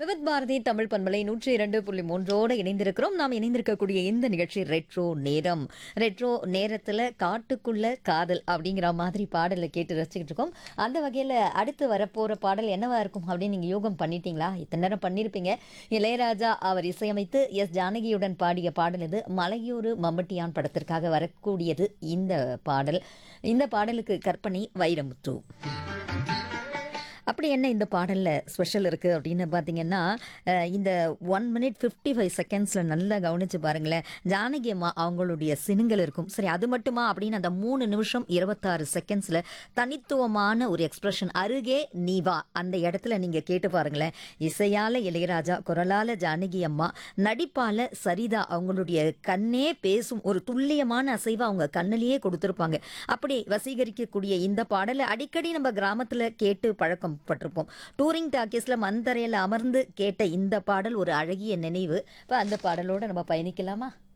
விவித் பாரதி தமிழ் பண்பலை நூற்றி இரண்டு புள்ளி மூன்றோடு இணைந்திருக்கிறோம் நாம் இணைந்திருக்கக்கூடிய இந்த நிகழ்ச்சி ரெட்ரோ நேரம் ரெட்ரோ நேரத்தில் காட்டுக்குள்ள காதல் அப்படிங்கிற மாதிரி பாடலை கேட்டு ரசிச்சுக்கிட்டு இருக்கோம் அந்த வகையில் அடுத்து வரப்போகிற பாடல் என்னவா இருக்கும் அப்படின்னு நீங்கள் யோகம் பண்ணிட்டீங்களா இத்தனை நேரம் பண்ணியிருப்பீங்க இளையராஜா அவர் இசையமைத்து எஸ் ஜானகியுடன் பாடிய பாடல் இது மலையூர் மம்பட்டியான் படத்திற்காக வரக்கூடியது இந்த பாடல் இந்த பாடலுக்கு கற்பனை வைரமுத்து அப்படி என்ன இந்த பாடலில் ஸ்பெஷல் இருக்குது அப்படின்னு பார்த்தீங்கன்னா அஹ், இந்த ஒன் மினிட் ஃபிஃப்டி ஃபைவ் செகண்ட்ஸில் நல்லா கவனித்து பாருங்களேன் ஜானகி அம்மா அவங்களுடைய சினுங்கள் இருக்கும் சரி அது மட்டுமா அப்படின்னு அந்த மூணு நிமிஷம் இருபத்தாறு செகண்ட்ஸில் தனித்துவமான ஒரு எக்ஸ்பிரஷன் அருகே நீவா அந்த இடத்துல நீங்கள் கேட்டு பாருங்களேன் இசையால் இளையராஜா குரலால் ஜானகி அம்மா நடிப்பால் சரிதா அவங்களுடைய கண்ணே பேசும் ஒரு துல்லியமான அசைவை அவங்க கண்ணிலேயே கொடுத்துருப்பாங்க அப்படி வசீகரிக்கக்கூடிய இந்த பாடலை அடிக்கடி நம்ம கிராமத்தில் கேட்டு பழக்கம் பட்டிருப்போம் டூரிங் டாக்கீஸில் மந்தரையில் அமர்ந்து கேட்ட இந்த பாடல் ஒரு அழகிய நினைவு இப்போ அந்த பாடலோட நம்ம பயணிக்கலாமா